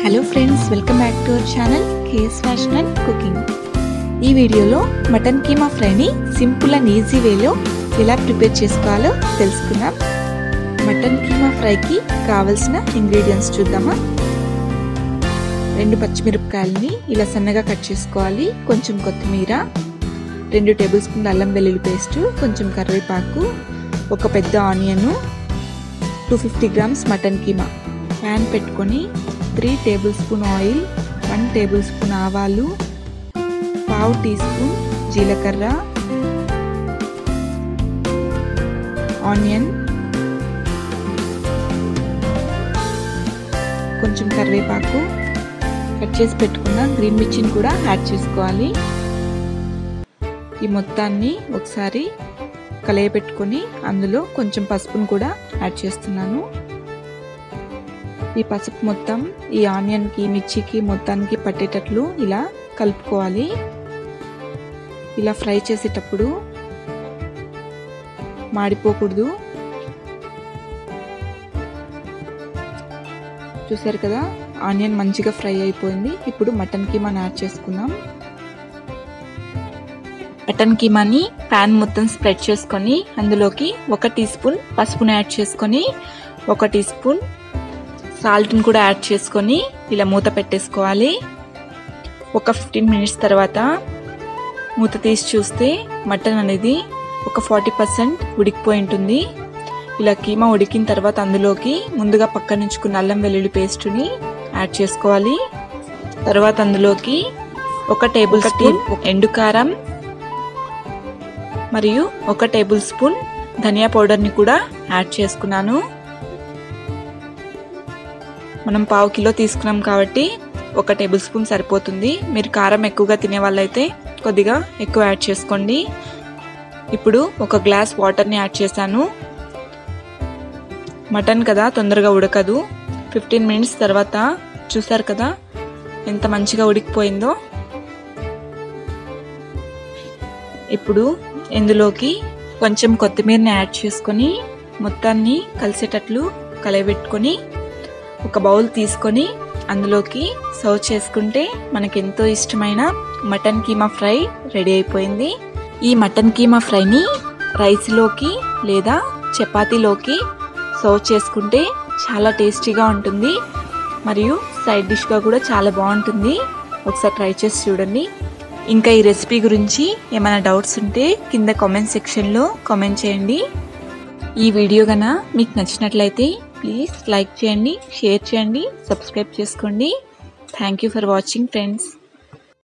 hello friends welcome back to our channel KS Fashion and Cooking ఈ వీడియోలో mutton keema ఫ్రైని simple and easy వేలో ఎలా ప్రిపేర్ చేసుకోవాలో తెలుసుకుందాం మటన్ కీమా ఫ్రైకి కావలసిన ఇంగ్రీడియంట్స్ చూద్దామా రెండు పచ్చిమిరపకాయలని ఇలా సన్నగా కట్ చేసుకోవాలి కొంచెం కొత్తిమీర రెండు టేబుల్ స్పూన్ అల్లం వెల్లుల్లి పేస్ట్ కొంచెం కరివేపాకు ఒక పెద్ద onion two fifty grams mutton keema pan పెట్టుకొని three tablespoon oil one tablespoon ఆవాలు పావు టీ స్పూన్ జీలకర్ర ఆనియన్ కొంచెం కరివేపాకు కట్ చేసి పెట్టుకున్న గ్రీన్ మిర్చిని కూడా యాడ్ చేసుకోవాలి ఈ మొత్తాన్ని ఒకసారి కలయపెట్టుకొని అందులో కొంచెం పసుపును కూడా యాడ్ చేస్తున్నాను ఈ పసుపు మొత్తం ఈ ఆనియన్కి మిర్చికి మొత్తానికి పట్టేటట్లు ఇలా కలుపుకోవాలి ఇలా ఫ్రై చేసేటప్పుడు మాడిపోకూడదు చూసారు కదా ఆనియన్ మంచిగా ఫ్రై అయిపోయింది ఇప్పుడు మటన్ కీమాని యాడ్ చేసుకుందాం మటన్ కీమాని ప్యాన్ మొత్తం స్ప్రెడ్ చేసుకొని అందులోకి ఒక టీ స్పూన్ పసుపును యాడ్ చేసుకొని ఒక టీ స్పూన్ సాల్ట్ని కూడా యాడ్ చేసుకొని ఇలా మూత పెట్టేసుకోవాలి ఒక ఫిఫ్టీన్ మినిట్స్ తర్వాత మూత తీసి చూస్తే మటన్ అనేది ఒక ఫార్టీ పర్సెంట్ ఉడికిపోయి ఉంటుంది ఇలా కీమా ఉడికిన తర్వాత అందులోకి ముందుగా పక్కన ఉంచుకున్న అల్లం వెల్లుల్లి పేస్ట్ని యాడ్ చేసుకోవాలి తర్వాత అందులోకి ఒక టేబుల్ స్పూన్ ఎండు కారం మరియు ఒక టేబుల్ స్పూన్ ధనియా పౌడర్ని కూడా యాడ్ చేసుకున్నాను మనం పావు కిలో తీసుకున్నాం కాబట్టి ఒక టేబుల్ స్పూన్ సరిపోతుంది మీరు కారం ఎక్కువగా తినే వాళ్ళైతే కొద్దిగా ఎక్కువ యాడ్ చేసుకోండి ఇప్పుడు ఒక గ్లాస్ వాటర్ని యాడ్ చేశాను మటన్ కదా తొందరగా ఉడకదు ఫిఫ్టీన్ మినిట్స్ తర్వాత చూసారు కదా ఎంత మంచిగా ఉడికిపోయిందో ఇప్పుడు ఇందులోకి కొంచెం కొత్తిమీరని యాడ్ చేసుకొని మొత్తాన్ని కలిసేటట్లు కలయబెట్టుకొని ఒక బౌల్ తీసుకొని అందులోకి సర్వ్ చేసుకుంటే మనకి ఎంతో ఇష్టమైన మటన్ కీమా ఫ్రై రెడీ అయిపోయింది ఈ మటన్ కీమా ఫ్రైని రైస్లోకి లేదా చపాతీలోకి సర్వ్ చేసుకుంటే చాలా టేస్టీగా ఉంటుంది మరియు సైడ్ డిష్గా కూడా చాలా బాగుంటుంది ఒకసారి ట్రై చేసి చూడండి ఇంకా ఈ రెసిపీ గురించి ఏమైనా డౌట్స్ ఉంటే కింద కామెంట్ సెక్షన్లో కామెంట్ చేయండి ఈ వీడియో కన మీకు నచ్చినట్లయితే ప్లీజ్ లైక్ చేయండి షేర్ చేయండి సబ్స్క్రైబ్ చేసుకోండి thank you for watching friends